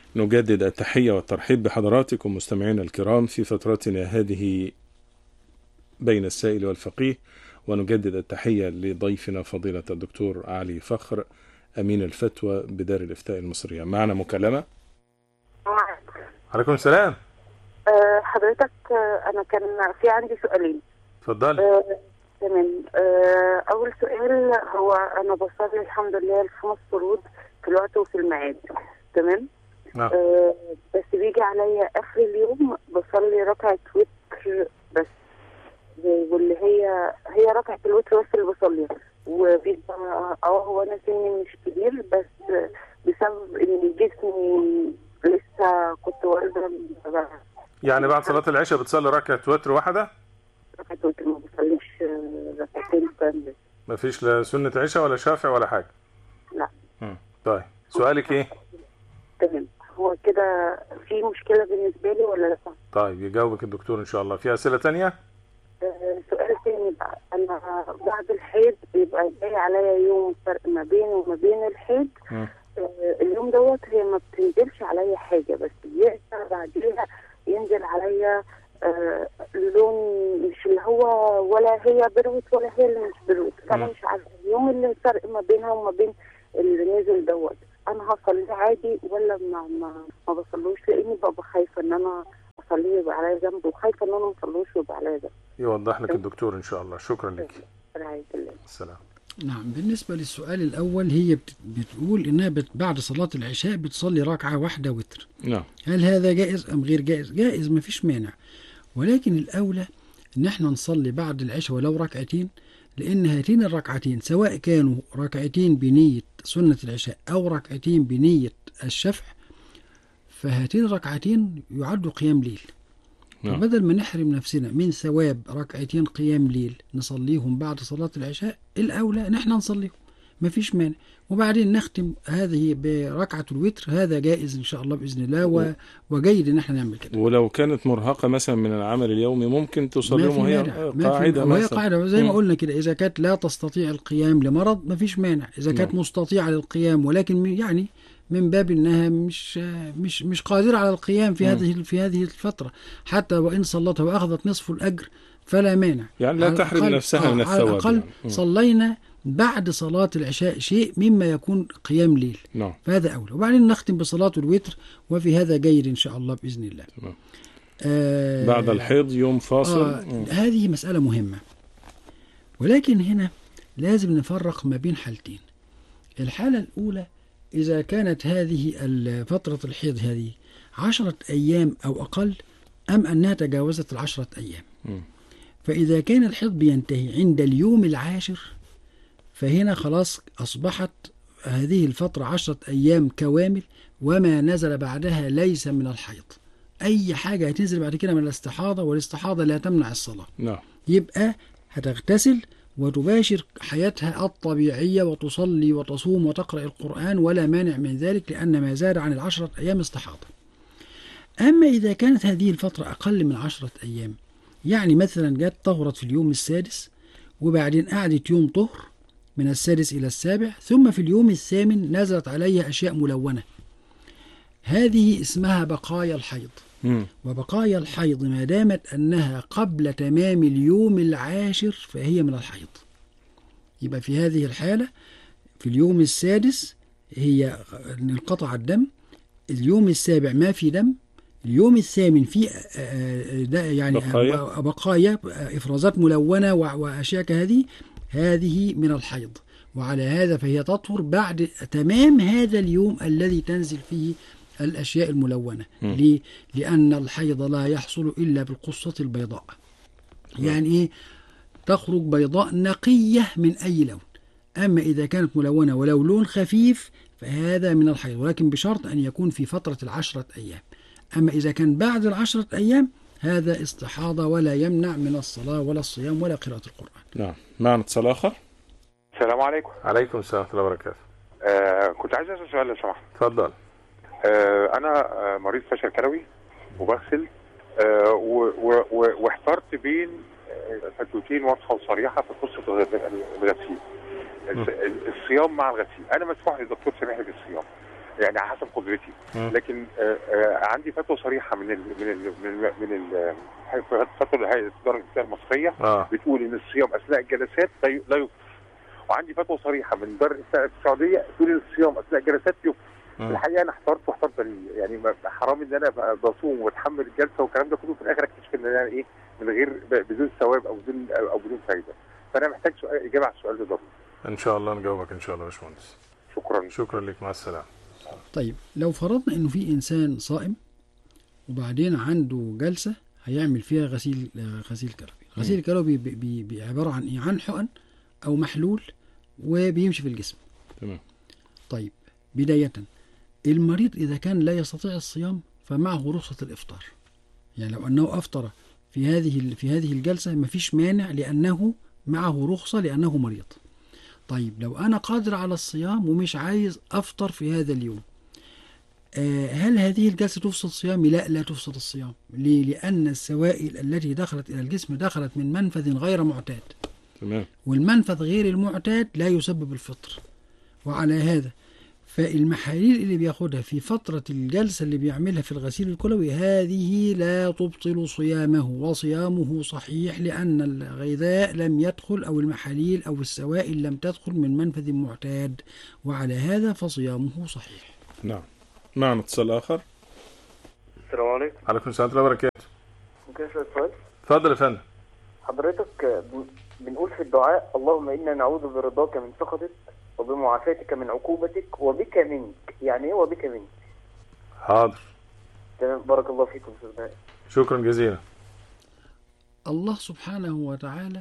نجدد التحية والترحيب بحضراتكم مستمعينا الكرام في فترتنا هذه بين السائل والفقيه ونجدد التحية لضيفنا فضيلة الدكتور علي فخر أمين الفتوى بدار الإفتاء المصرية معنا مكالمة عليكم السلام آه، حضرتك آه، انا كان في عندي سؤالين اتفضلي آه، تمام آه، اول سؤال هو انا بصلي الحمد لله الخمس فروض في الوقت وفي الميعاد تمام نعم آه، بس بيجي عليا اخر اليوم بصلي ركعه وتر بس واللي هي هي ركعه الوتر بس اللي بصليها وبيبقى اه هو انا سني مش كبير بس بسبب ان جسمي لسه كنت والده يعني بعد صلاة العشاء بتصلي ركعة وتر واحدة ركعه وتر ما بصليش آه، ركعتين كامل مفيش لا سنة عشاء ولا شافع ولا حاجة لا مم. طيب سؤالك ايه تمام هو كده في مشكله بالنسبه لي ولا لا؟ طيب يجاوبك الدكتور ان شاء الله في اسئلة تانية آه، سؤال تاني بقى انا بعد الحيض بيبقى جاي عليا يوم فرق ما بيني وما بين الحيض مم. آه، اليوم دوت هي ما بتنزلش عليا حاجه بس بيرجع بعديها ينزل عليا آه، لون مش اللي هو ولا هي بروت ولا هي اللي مش بروت فانا مم. مش عارفه اليوم اللي الفرق ما بينها وما بين اللي نزل دوت انا هصليه عادي ولا ما ما, ما بصلوش لاني ببقى خايفه ان انا اصليه يبقى عليا ذنب وخايفه ان انا ما اصلوش ويبقى عليا ذنب يوضح لك الدكتور ان شاء الله شكرا لك رعايه الله السلام نعم بالنسبة للسؤال الأول هي بت- بتقول إنها بت بعد صلاة العشاء بتصلي ركعة واحدة وتر نعم هل هذا جائز أم غير جائز؟ جائز ما فيش مانع ولكن الأولى إن احنا نصلي بعد العشاء ولو ركعتين لأن هاتين الركعتين سواء كانوا ركعتين بنية سنة العشاء أو ركعتين بنية الشفع فهاتين الركعتين يعدوا قيام ليل نعم. بدل ما نحرم نفسنا من ثواب ركعتين قيام ليل نصليهم بعد صلاة العشاء الأولى إن احنا نصليهم مفيش مانع وبعدين نختم هذه بركعة الوتر هذا جائز إن شاء الله بإذن الله و... وجيد إن احنا نعمل كده ولو كانت مرهقة مثلا من العمل اليومي ممكن ما تصليهم في وهي مانع ما في- قاعدة وهي مثلا قاعدة زي ما مم. قلنا كده إذا كانت لا تستطيع القيام لمرض ما فيش مانع إذا كانت نعم. مستطيعة للقيام ولكن م- يعني من باب انها مش مش مش قادره على القيام في مم. هذه في هذه الفتره حتى وان صلتها واخذت نصف الاجر فلا مانع يعني لا على تحرم الأقل- نفسها من على الثواب الاقل يعني. مم. صلينا بعد صلاه العشاء شيء مما يكون قيام ليل نعم فهذا اولى وبعدين نختم بصلاه الوتر وفي هذا جيد ان شاء الله باذن الله تمام. آه بعد الحيض يوم فاصل آه مم. هذه مسألة مهمة ولكن هنا لازم نفرق ما بين حالتين الحالة الأولى إذا كانت هذه ال- فترة الحيض هذه عشرة أيام أو أقل أم أنها تجاوزت العشرة أيام مم. فإذا كان الحيض بينتهي عند اليوم العاشر فهنا خلاص أصبحت هذه الفترة عشرة أيام كوامل وما نزل بعدها ليس من الحيض أي حاجة هتنزل بعد كده من الاستحاضة والاستحاضة لا تمنع الصلاة نعم يبقى هتغتسل وتباشر حياتها الطبيعية وتصلي وتصوم وتقرأ القرآن ولا مانع من ذلك لأن ما زاد عن العشرة أيام استحاضة أما إذا كانت هذه الفترة أقل من عشرة أيام يعني مثلا جت طهرت في اليوم السادس وبعدين قعدت يوم طهر من السادس إلى السابع ثم في اليوم الثامن نزلت عليها أشياء ملونة هذه اسمها بقايا الحيض مم. وبقايا الحيض ما دامت أنها قبل تمام اليوم العاشر فهي من الحيض يبقى في هذه الحالة في اليوم السادس هي انقطع الدم اليوم السابع ما في دم اليوم الثامن في آه، آه، ده يعني بقايا. بقايا, بقايا آه، افرازات ملونه وع- واشياء كهذه هذه من الحيض وعلى هذا فهي تطهر بعد تمام هذا اليوم الذي تنزل فيه الاشياء الملونه مم. ليه؟ لان الحيض لا يحصل الا بالقصه البيضاء يعني ايه تخرج بيضاء نقيه من اي لون اما اذا كانت ملونه ولو لون خفيف فهذا من الحيض ولكن بشرط ان يكون في فتره العشره ايام اما اذا كان بعد العشره ايام هذا استحاضه ولا يمنع من الصلاه ولا الصيام ولا قراءه القران نعم معنا اتصال آخر السلام عليكم عليكم السلام ورحمة الله وبركاته آه كنت عايز اسال سؤال لو سمحت اتفضل آه انا آه مريض فشل كلوي وبغسل آه و- و- و- واحترت بين آه، فتوتين واضحه وصريحه في قصه الغ- الغسيل الس- الصيام مع الغسيل انا مسموح لي الدكتور سامح لي بالصيام يعني على حسب قدرتي مم. لكن آه، آه، عندي فتوى صريحه من ال من ال من ال من ال فتوى هيئه الاداره النفسيه المصريه اه بتقول ان الصيام اثناء الجلسات لا ي- لا يفطر وعندي فتوى صريحه من دار الافتاء في السعوديه تقول ان الصيام اثناء الجلسات يفطر مم. الحقيقه انا احترت واحترت ال- يعني ما- حرام ان انا ابقى بصوم واتحمل الجلسه والكلام ده كله في الاخر اكتشف ان انا ايه من غير ب- بدون ثواب او بدون او بدون فايده فانا محتاج سؤال اجابه على السؤال ده ضروري ان شاء الله نجاوبك ان شاء الله يا باشمهندس شكرا شكرا لك مع السلامه طيب لو فرضنا انه في انسان صائم وبعدين عنده جلسه هيعمل فيها غسيل آه، غسيل كلوي غسيل الكلوي بي- بي- بي- عباره عن ايه عن حقن او محلول وبيمشي في الجسم تمام طيب بدايه المريض اذا كان لا يستطيع الصيام فمعه رخصه الافطار يعني لو انه افطر في هذه في هذه الجلسه مفيش مانع لانه معه رخصه لانه مريض طيب لو انا قادر على الصيام ومش عايز افطر في هذا اليوم آه، هل هذه الجلسة تفسد صيامي؟ لا لا تفسد الصيام ليه؟ لأن السوائل التي دخلت إلى الجسم دخلت من منفذ غير معتاد تمام والمنفذ غير المعتاد لا يسبب الفطر وعلى هذا فالمحاليل اللي بياخدها في فترة الجلسة اللي بيعملها في الغسيل الكلوي هذه لا تبطل صيامه وصيامه صحيح لأن الغذاء لم يدخل أو المحاليل أو السوائل لم تدخل من منفذ معتاد وعلى هذا فصيامه صحيح نعم معنا اتصال اخر السلام عليكم عليكم السلام ورحمه الله وبركاته ممكن اسال سؤال اتفضل يا فندم حضرتك آه، بن- بنقول في الدعاء اللهم انا نعوذ برضاك من سخطك وبمعافاتك من عقوبتك وبك منك يعني ايه وبك منك حاضر تمام بارك الله فيكم استاذ بهاء شكرا جزيلا الله سبحانه وتعالى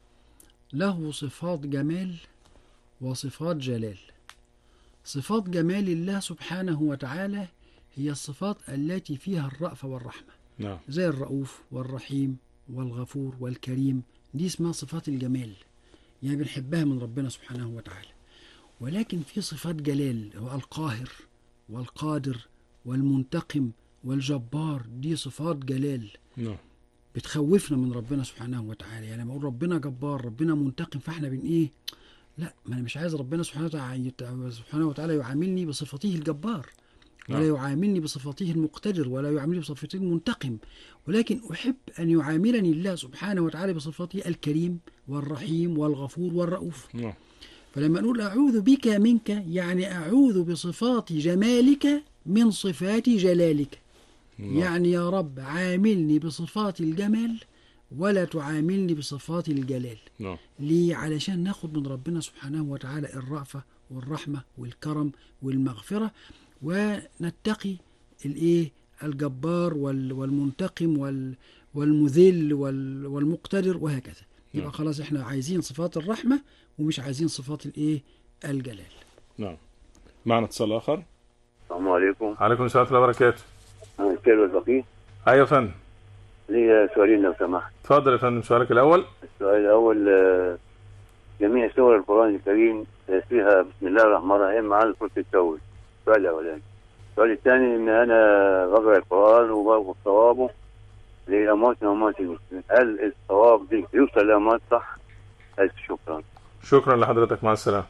له صفات جمال وصفات جلال صفات جمال الله سبحانه وتعالى هي الصفات التي فيها الرأفة والرحمة نعم زي الرؤوف والرحيم والغفور والكريم دي اسمها صفات الجمال يعني بنحبها من ربنا سبحانه وتعالى ولكن في صفات جلال هو القاهر والقادر والمنتقم والجبار دي صفات جلال نعم بتخوفنا من ربنا سبحانه وتعالى يعني لما اقول ربنا جبار ربنا منتقم فاحنا بن ايه لا ما انا مش عايز ربنا سبحانه وتعالى سبحانه وتعالى يعاملني بصفته الجبار ولا نعم. يعاملني بصفته المقتدر ولا يعاملني بصفته المنتقم ولكن احب ان يعاملني الله سبحانه وتعالى بصفته الكريم والرحيم والغفور والرؤوف نعم فلما نقول أعوذ بك منك يعني أعوذ بصفات جمالك من صفات جلالك نعم. يعني يا رب عاملني بصفات الجمال ولا تعاملني بصفات الجلال نعم ليه علشان ناخد من ربنا سبحانه وتعالى الرأفة والرحمة والكرم والمغفرة ونتقي الايه الجبار وال- والمنتقم وال- والمذل وال- والمقتدر وهكذا يبقى نعم. خلاص احنا عايزين صفات الرحمة ومش عايزين صفات الايه الجلال نعم معنا اتصال اخر السلام عليكم عليكم السلام ورحمه الله وبركاته انا السيد الفقيه ايوه يا فندم لي سؤالين لو سمحت اتفضل يا فندم سؤالك الاول السؤال الاول آه، جميع سور القران الكريم آه، فيها بسم الله الرحمن الرحيم مع سوره التوبه السؤال الاولاني السؤال الثاني ان انا بقرا القران وباخد ثوابه لاموات واموات المسلمين هل الثواب دي يوصل لاموات صح؟ الف شكرا شكرا لحضرتك مع السلامه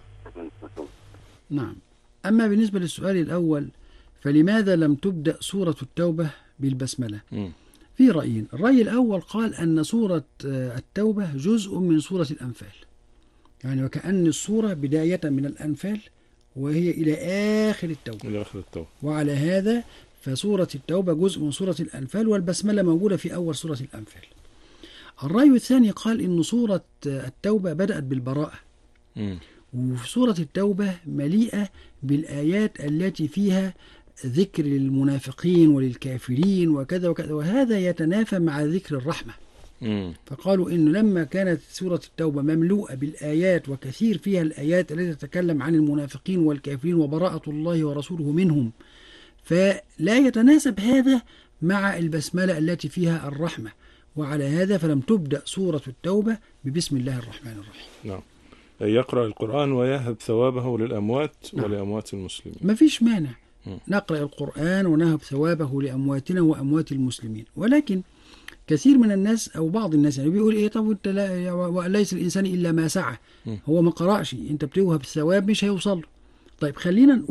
نعم أما بالنسبة للسؤال الأول فلماذا لم تبدأ سورة التوبة بالبسملة مم. في رأيين الرأي الأول قال أن سورة آه، التوبة جزء من سورة الأنفال يعني وكأن السورة بداية من الأنفال وهي إلى آخر التوبة الى اخر التوبه وعلى هذا فسورة التوبة جزء من سورة الأنفال والبسملة موجودة في أول سورة الأنفال الرأي الثاني قال إن سورة آه، التوبة بدأت بالبراءة مم. وفي سورة التوبة مليئة بالآيات التي فيها ذكر للمنافقين وللكافرين وكذا وكذا وهذا يتنافى مع ذكر الرحمة مم. فقالوا إنه لما كانت سورة التوبة مملوءة بالآيات وكثير فيها الآيات التي تتكلم عن المنافقين والكافرين وبراءة الله ورسوله منهم فلا يتناسب هذا مع البسملة التي فيها الرحمة وعلى هذا فلم تبدأ سورة التوبة ببسم الله الرحمن الرحيم نعم يقرأ القرآن ويهب ثوابه للأموات نعم. ولأموات المسلمين ما فيش مانع مم. نقرأ القرآن ونهب ثوابه لأمواتنا وأموات المسلمين ولكن كثير من الناس أو بعض الناس يعني بيقول إيه طب أنت لا وليس الإنسان إلا ما سعى مم. هو ما قرأش أنت بتوهب الثواب مش هيوصل له طيب خلينا نقول